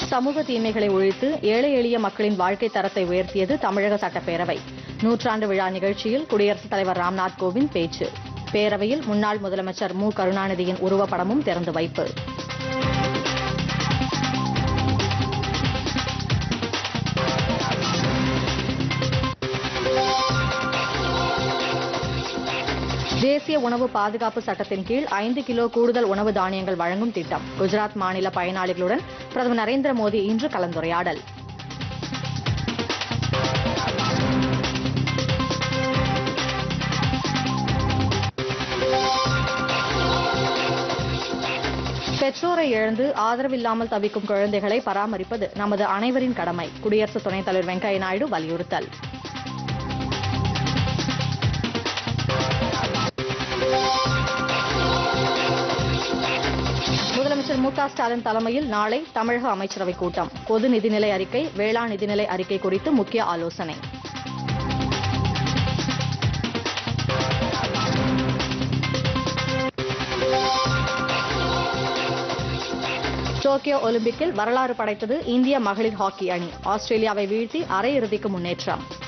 சமூக தீமைகளை ஒழித்து ஏழை எளிய மக்களின் வாழ்க்கை தரத்தை உயர்த்தியது தமிழக சட்டப்பேரவை நூற்றாண்டு விழா நிகழ்ச்சியில் குடியரசுத் தலைவர் ராம்நாத் கோவிந்த் பேச்சு பேரவையில் முன்னாள் முதலமைச்சர் மு கருணாநிதியின் உருவப்படமும் திறந்து வைப்பு தேசிய உணவு பாதுகாப்பு சட்டத்தின் கீழ் ஐந்து கிலோ கூடுதல் உணவு தானியங்கள் வழங்கும் திட்டம் குஜராத் மாநில பயனாளிகளுடன் பிரதமர் நரேந்திர மோடி இன்று கலந்துரையாடல் பெற்றோரை இழந்து ஆதரவில்லாமல் தவிக்கும் குழந்தைகளை பராமரிப்பது நமது அனைவரின் கடமை குடியரசு துணைத் தலைவர் வெங்கையா நாயுடு வலியுறுத்தல் முதலமைச்சர் மு க ஸ்டாலின் தலைமையில் நாளை தமிழக அமைச்சரவைக் கூட்டம் பொது நிதிநிலை அறிக்கை வேளாண் நிதிநிலை அறிக்கை குறித்து முக்கிய ஆலோசனை டோக்கியோ ஒலிம்பிக்கில் வரலாறு படைத்தது இந்திய மகளிர் ஹாக்கி அணி ஆஸ்திரேலியாவை வீழ்த்தி அரையிறுதிக்கு முன்னேற்றம்